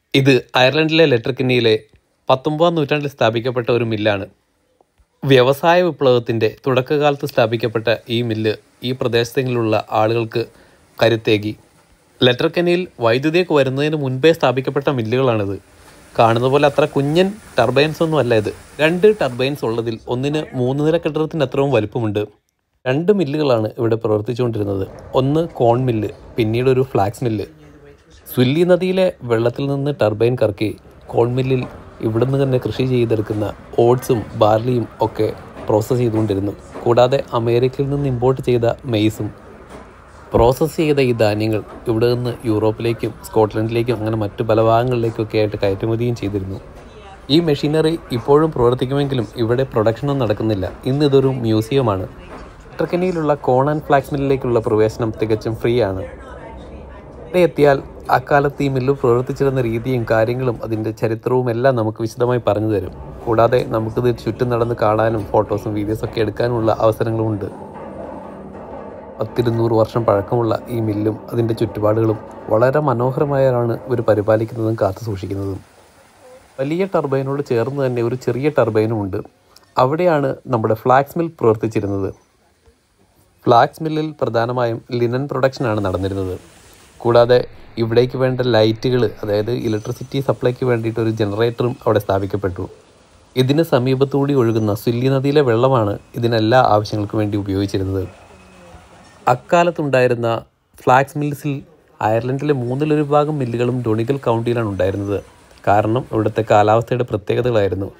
ഇത് അയർലൻഡിലെ ലെറ്റർക്കിന്നിയിലെ പത്തൊമ്പതാം നൂറ്റാണ്ടിൽ സ്ഥാപിക്കപ്പെട്ട ഒരു മില്ലാണ് വ്യവസായ വിപ്ലവത്തിൻ്റെ തുടക്കകാലത്ത് സ്ഥാപിക്കപ്പെട്ട ഈ മില്ല് ഈ പ്രദേശങ്ങളിലുള്ള ആളുകൾക്ക് കരുത്തേകി ലെറ്റർക്കനിയിൽ വൈദ്യുതിയൊക്കെ വരുന്നതിന് മുൻപേ സ്ഥാപിക്കപ്പെട്ട മില്ലുകളാണിത് കാണുന്ന പോലെ അത്ര കുഞ്ഞൻ ടർബൈൻസ് ഒന്നും അല്ല ഇത് രണ്ട് ടർബൈൻസ് ഉള്ളതിൽ ഒന്നിന് മൂന്ന് നില കെട്ടിടത്തിന് അത്രയും വലുപ്പമുണ്ട് രണ്ട് മില്ലുകളാണ് ഇവിടെ പ്രവർത്തിച്ചുകൊണ്ടിരുന്നത് ഒന്ന് കോൺ മില്ല് പിന്നീട് ഒരു ഫ്ലാക്സ് മില്ല് സുല്ലി നദിയിലെ വെള്ളത്തിൽ നിന്ന് ടർബൈൻ കറക്കി കോൺ മില്ലിൽ ഇവിടുന്ന് തന്നെ കൃഷി ചെയ്തെടുക്കുന്ന ഓട്സും ബാർലിയും ഒക്കെ പ്രോസസ്സ് ചെയ്തുകൊണ്ടിരുന്നു കൂടാതെ അമേരിക്കയിൽ നിന്ന് ഇമ്പോർട്ട് ചെയ്ത മെയ്സും പ്രോസസ്സ് ചെയ്ത ഈ ധാന്യങ്ങൾ ഇവിടെ നിന്ന് യൂറോപ്പിലേക്കും സ്കോട്ട്ലൻഡിലേക്കും അങ്ങനെ മറ്റു പല ഭാഗങ്ങളിലേക്കൊക്കെ ആയിട്ട് കയറ്റുമതിയും ചെയ്തിരുന്നു ഈ മെഷീനറി ഇപ്പോഴും പ്രവർത്തിക്കുമെങ്കിലും ഇവിടെ പ്രൊഡക്ഷനൊന്നും നടക്കുന്നില്ല ഇന്ന് ഇതൊരു മ്യൂസിയമാണ് ട്രക്കനിയിലുള്ള കോൺ ആൻഡ് ഫ്ലാക്സ് മില്ലിലേക്കുള്ള പ്രവേശനം തികച്ചും ഫ്രീ ആണ് ഇവിടെ എത്തിയാൽ അക്കാലത്ത് ഈ മില്ല് പ്രവർത്തിച്ചിരുന്ന രീതിയും കാര്യങ്ങളും അതിൻ്റെ ചരിത്രവും എല്ലാം നമുക്ക് വിശദമായി പറഞ്ഞു തരും കൂടാതെ നമുക്കിത് ചുറ്റും നടന്ന് കാണാനും ഫോട്ടോസും വീഡിയോസൊക്കെ എടുക്കാനുമുള്ള അവസരങ്ങളുമുണ്ട് പത്തിരുന്നൂറ് വർഷം പഴക്കമുള്ള ഈ മില്ലും അതിൻ്റെ ചുറ്റുപാടുകളും വളരെ മനോഹരമായാണ് ഇവർ പരിപാലിക്കുന്നതും കാത്തു സൂക്ഷിക്കുന്നതും വലിയ ടർബൈനോട് ചേർന്ന് തന്നെ ഒരു ചെറിയ ടർബൈനും ഉണ്ട് അവിടെയാണ് നമ്മുടെ ഫ്ലാക്സ് മിൽ പ്രവർത്തിച്ചിരുന്നത് ഫ്ലാക്സ് മില്ലിൽ പ്രധാനമായും ലിനൻ പ്രൊഡക്ഷനാണ് നടന്നിരുന്നത് കൂടാതെ ഇവിടേക്ക് വേണ്ട ലൈറ്റുകൾ അതായത് ഇലക്ട്രിസിറ്റി സപ്ലൈക്ക് വേണ്ടിയിട്ട് ഒരു ജനറേറ്ററും അവിടെ സ്ഥാപിക്കപ്പെട്ടു ഇതിന് സമീപത്തുകൂടി ഒഴുകുന്ന സുല്ലി നദിയിലെ വെള്ളമാണ് ഇതിനെല്ലാ ആവശ്യങ്ങൾക്കും വേണ്ടി ഉപയോഗിച്ചിരുന്നത് അക്കാലത്തുണ്ടായിരുന്ന ഫ്ലാക്സ് മിൽസിൽ അയർലൻഡിലെ മൂന്നിലൊരു ഭാഗം മില്ലുകളും ഡൊണിഗൽ കൗണ്ടിയിലാണ് ഉണ്ടായിരുന്നത് കാരണം ഇവിടുത്തെ കാലാവസ്ഥയുടെ പ്രത്യേകതകളായിരുന്നു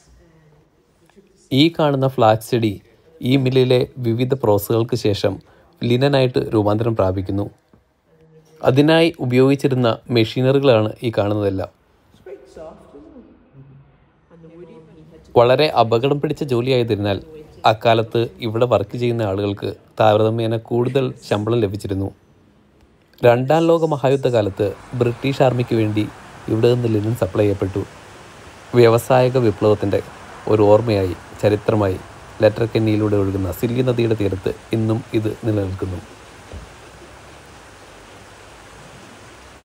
ഈ കാണുന്ന ഫ്ലാക്സ് ചെടി ഈ മില്ലിലെ വിവിധ പ്രോസസ്സുകൾക്ക് ശേഷം ലിനനായിട്ട് രൂപാന്തരം പ്രാപിക്കുന്നു അതിനായി ഉപയോഗിച്ചിരുന്ന മെഷീനറികളാണ് ഈ കാണുന്നതെല്ലാം വളരെ അപകടം പിടിച്ച ജോലിയായതിനാൽ അക്കാലത്ത് ഇവിടെ വർക്ക് ചെയ്യുന്ന ആളുകൾക്ക് താരതമ്യേന കൂടുതൽ ശമ്പളം ലഭിച്ചിരുന്നു രണ്ടാം ലോക മഹായുദ്ധകാലത്ത് ബ്രിട്ടീഷ് ആർമിക്ക് വേണ്ടി ഇവിടെ നിന്ന് ലിനൻ സപ്ലൈ ചെയ്യപ്പെട്ടു വ്യാവസായിക വിപ്ലവത്തിൻ്റെ ഒരു ഓർമ്മയായി ചരിത്രമായി ലെറ്റർ കെന്നിയിലൂടെ ഒഴുകുന്ന സില്ലി നദിയുടെ തീരത്ത് ഇന്നും ഇത് നിലനിൽക്കുന്നു